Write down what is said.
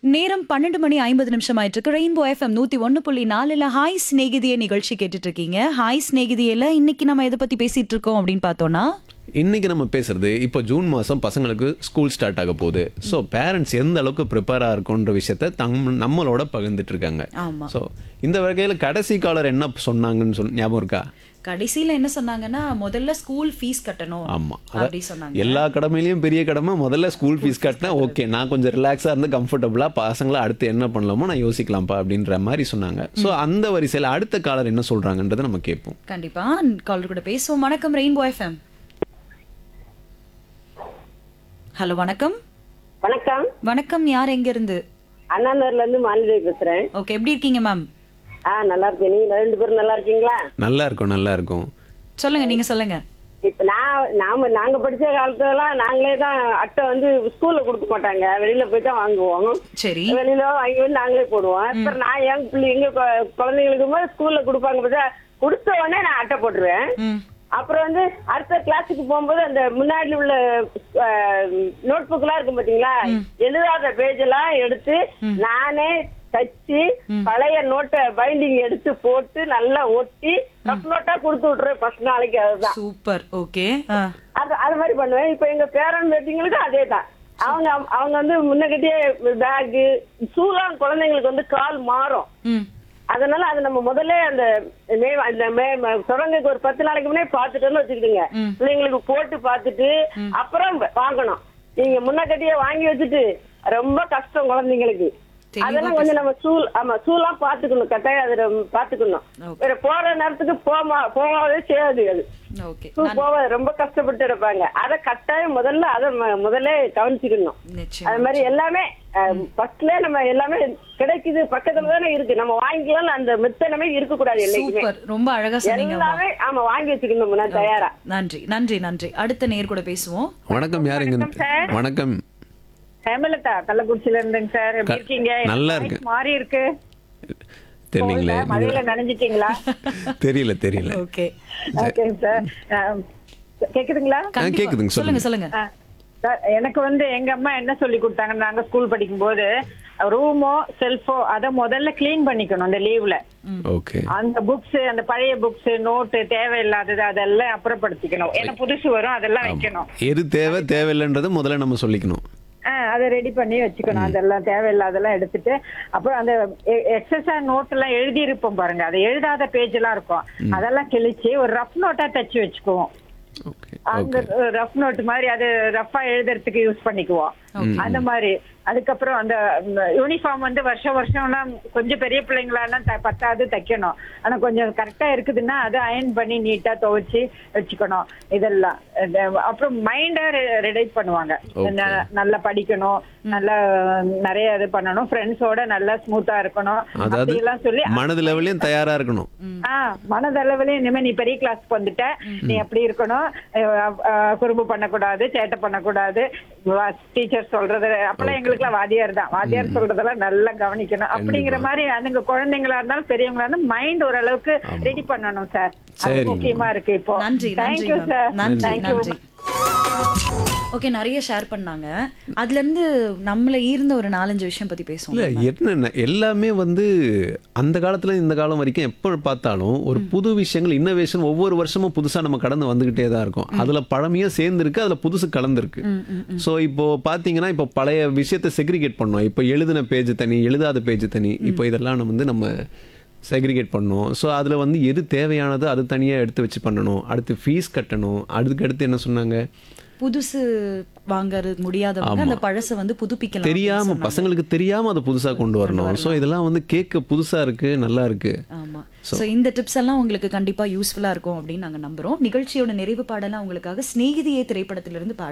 நேரம் பன்னெண்டு மணி ஐம்பது நிமிஷம் ஆயிட்டு இருக்கு ரெயின்போ எஃப்எம் நூத்தி ஒன்னு புள்ளி நாலுல ஹாய் ஸ்நேகிதிய நிகழ்ச்சி கேட்டுட்டு இருக்கீங்க ஹாய் ஸ்நேகிதியில இன்னைக்கு நம்ம எதை பத்தி பேசிட்டு இருக்கோம் அப்படின்னு பார்த்தோம்னா இன்னைக்கு நம்ம பேசுறது இப்போ ஜூன் மாதம் பசங்களுக்கு ஸ்கூல் ஸ்டார்ட் ஆக போகுது ஸோ பேரண்ட்ஸ் எந்த அளவுக்கு ப்ரிப்பேராக இருக்குன்ற விஷயத்த தம் நம்மளோட பகிர்ந்துட்டு இருக்காங்க ஆமா ஸோ இந்த வகையில் கடைசி காலர் என்ன சொன்னாங்கன்னு சொல் ஞாபகம் இருக்கா கடைசியில என்ன சொன்னாங்கன்னா முதல்ல ஸ்கூல் ஃபீஸ் கட்டணும் ஆமாம் அப்படி சொன்னாங்க எல்லா கடமையிலையும் பெரிய கடமை முதல்ல ஸ்கூல் ஃபீஸ் கட்டினா ஓகே நான் கொஞ்சம் ரிலாக்ஸாக இருந்து கம்ஃபர்டபுளாக பசங்களை அடுத்து என்ன பண்ணலாமோ நான் யோசிக்கலாம்ப்பா அப்படின்ற மாதிரி சொன்னாங்க ஸோ அந்த வரிசையில் அடுத்த காலர் என்ன சொல்கிறாங்கன்றதை நம்ம கேட்போம் கண்டிப்பா காலர் கூட பேசுவோம் வணக்கம் ரெயின்போ எஃப்எம் ஹலோ வணக்கம் வணக்கம் வணக்கம் யார் எங்க இருந்து அண்ணாநகர்ல இருந்து மாநில பேசுறேன் ஓகே எப்படி இருக்கீங்க மேம் ஆ நல்லா இருக்கேன் நீங்க ரெண்டு பேரும் நல்லா இருக்கீங்களா நல்லா இருக்கும் நல்லா இருக்கும் சொல்லுங்க நீங்க சொல்லுங்க இப்ப நான் நாம நாங்க படிச்ச காலத்துலலாம் நாங்களே தான் அட்டை வந்து ஸ்கூல்ல கொடுக்க மாட்டாங்க வெளியில போய் தான் வாங்குவோம் சரி வெளியில வாங்கி வந்து நாங்களே போடுவோம் அப்புறம் நான் என் பிள்ளை எங்க கொ- குழந்தைங்களுக்கு போது ஸ்கூல்ல கொடுப்பாங்க பார்த்தா கொடுத்த உடனே நான் அட்டை போட்டுருவேன் ம் அப்புறம் வந்து அடுத்த கிளாஸுக்கு போகும்போது அந்த முன்னாடி உள்ள நோட் புக் எல்லாம் இருக்கும் பாத்தீங்களா எழுதாத பேஜ் எல்லாம் எடுத்து நானே தச்சு பழைய நோட்டை பைண்டிங் எடுத்து போட்டு நல்லா ஒட்டி ரஃப் நோட்டா கொடுத்து விட்டுருவேன் ஃபர்ஸ்ட் நாளைக்கு அதுதான் சூப்பர் ஓகே அது அது மாதிரி பண்ணுவேன் இப்ப எங்க பேரன் பேட்டிங்களுக்கும் அதே தான் அவங்க அவங்க வந்து முன்னகட்டியே பேகு ஷூலாம் குழந்தைங்களுக்கு வந்து கால் மாறும் ம் அதனால அது நம்ம முதல்ல அந்த மே அந்த மே ம- தொடங்கக்கு ஒரு பத்து நாளைக்கு முன்னே பாத்துட்டோம்னு வச்சுக்கிடுங்க பிள்ளைங்களுக்கு போட்டு பார்த்துட்டு அப்புறம் வாங்கணும் நீங்க முன்னக்கட்டியே வாங்கி வச்சுட்டு ரொம்ப கஷ்டம் குழந்தைங்களுக்கு தெளிவா அதெல்லாம் கொஞ்சம் நம்ம சூல் ஆமா சூலாம் பாத்துக்கணும் கட்டாயம் அது நம்ம பாத்துக்கணும் Okay. வேற போற நேரத்துக்கு போமா போகாதே செய்யாது அது ஓகே சூ போவாது ரொம்ப கஷ்டப்பட்டு இருப்பாங்க அதை கட்டாயம் முதல்ல அதை ம- முதல்ல கவனிச்சுக்கணும் நிச்சயம் அது மாதிரி எல்லாமே ஃபர்ஸ்ட்ல நம்ம எல்லாமே கிடைக்குது பக்கத்துல தானே இருக்கு நம்ம வாங்கிக்கலாம் அந்த மித்தனமே இருக்க கூடாது என்னைக்குமே சூப்பர் ரொம்ப அழகா சொன்னீங்க அம்மா. எல்லாமே ஆமா வாங்கி வச்சுக்கணும் நான் தயாரா நன்றி நன்றி நன்றி அடுத்த நேர் கூட பேசுவோம் வணக்கம் யார் எங்க வணக்கம் ஹேமலதா கள்ளக்குறிச்சியில இருந்துங்க சார் எப்படி இருக்கீங்க நல்லா voice இருக்கு. மாறி இருக்கு தெரியலீங்களே மழையில நனைஞ்சிட்டீங்களா தெரியல தெரியல ஓகே ஓகேங்க சார் அஹ், கேக்குதுங்களா கண்டிப்பா. கேக்குதுங்க, சொல்லுங்க சொல்லுங்க. சொல்லுங்க அஹ், சார், எனக்கு வந்து எங்க அம்மா என்ன சொல்லி கொடுத்தாங்க நாங்க ஸ்கூல் படிக்கும் போது ரூமோ செல்ஃபோ அத முதல்ல க்ளீன் பண்ணிக்கணும் அந்த லீவ்ல ஓகே அந்த புக்ஸ் அந்த பழைய புக்ஸ் நோட்டு தேவையில்லாதது அதெல்லாம் அப்புறப்படுத்திக்கணும் ஏன்னா புதுசு வரும் அதெல்லாம் வைக்கணும் எது தேவை தேவையில்லைன்றதை முதல்ல நம்ம சொல்லிக்கணும் ஆஹ் அதை ரெடி பண்ணி வச்சுக்கணும் அதெல்லாம் தேவையில்லாதெல்லாம் எடுத்துட்டு அப்புறம் அந்த எக்ஸசைஸ் நோட் எல்லாம் எழுதி இருப்போம் பாருங்க அது எழுதாத பேஜ் எல்லாம் இருக்கும் அதெல்லாம் கிழிச்சு ஒரு ரஃப் நோட்டா தச்சு வச்சுக்குவோம் ஓகே அந்த ரஃப் நோட் மாதிரி அது ரஃபா எழுதுறதுக்கு யூஸ் பண்ணிக்குவோம் அந்த மாதிரி அதுக்கப்புறம் அந்த யூனிஃபார்ம் வந்து வருஷம் வருஷம்லாம் கொஞ்சம் பெரிய பிள்ளைங்களாலாம் த- பத்தாவது தைக்கணும் ஆனா கொஞ்சம் கரெக்டா இருக்குதுன்னா அதை அயன் பண்ணி நீட்டா துவைச்சு வச்சுக்கணும் இதெல்லாம் இந்த அப்புறம் மைண்ட ரெடைட் பண்ணுவாங்க Okay. ந- நல்லா படிக்கணும் நல்லா நிறைய இது பண்ணணும் ஃப்ரெண்ட்ஸோட நல்லா ஸ்மூத்தா இருக்கணும் அதாவது அப்படிலாம் சொல்லி மனது லெவலையும் தயாரா இருக்கணும் ஆஹ் மனதளவுலயும் இனிமே நீ பெரிய கிளாஸ்க்கு வந்துட்ட நீ அப்படி இருக்கணும் அஹ் அஹ் குறும்பு பண்ணக்கூடாது சேட்டை பண்ணக்கூடாது டீச்சர் சொல்றது அப்பெல்லாம் எங்களுக்கு எல்லாம் வாத்தியார் தான் வாத்தியார் சொல்றதெல்லாம் நல்லா கவனிக்கணும் அப்படிங்கிற மாதிரி அதுங்க குழந்தைங்களா இருந்தாலும் பெரியவங்களா இருந்தாலும் மைண்ட் ஓரளவுக்கு ரெடி பண்ணணும் சார் அது சரிங்க. முக்கியமா இருக்கு இப்போ நன்றி நன்றி தேங்க்யூ ma'am. சார் நன்றி தேங்க்யூ நன்றி ஓகே நிறைய ஷேர் பண்ணாங்க அதுல இருந்து நம்மள ஈர்ந்த ஒரு நாலஞ்சு விஷயம் பத்தி பேசுவோம் இல்ல என்னென்ன எல்லாமே வந்து அந்த காலத்துல இந்த காலம் வரைக்கும் எப்போ பார்த்தாலும் ஒரு புது விஷயங்கள் இன்னோவேஷன் ஒவ்வொரு வருஷமும் புதுசா நம்ம கடந்து வந்துகிட்டே தான் இருக்கும் அதுல பழமையும் சேர்ந்துருக்கு அதுல புதுசு கலந்துருக்கு ஸோ இப்போ பாத்தீங்கன்னா இப்போ பழைய விஷயத்தை செக்ரிகேட் பண்ணோம் இப்போ எழுதின பேஜ் தனி எழுதாத பேஜ் தனி இப்போ இதெல்லாம் நம்ம வந்து நம்ம செக்ரிகேட் பண்ணோம் ஸோ அதில் வந்து எது தேவையானதோ அது தனியாக எடுத்து வச்சு பண்ணணும் அடுத்து ஃபீஸ் கட்டணும் அதுக்கு அடுத்து என்ன சொன்னாங்க புதுசு வாங்கறது முடியாதவங்க அந்த பழசை வந்து புதுப்பிக்கலாம் தெரியாம பசங்களுக்கு தெரியாம அதை புதுசா கொண்டு வரணும் ஸோ இதெல்லாம் வந்து கேட்க புதுசா இருக்கு நல்லா இருக்கு ஆமா சோ இந்த டிப்ஸ் எல்லாம் உங்களுக்கு கண்டிப்பா யூஸ்ஃபுல்லா இருக்கும் அப்படின்னு நாங்க நம்புறோம் நிகழ்ச்சியோட நிறைவு பாடலாம் உங்களுக்காக சிநேகிதியே திரைப்படத்திலிருந்து பாட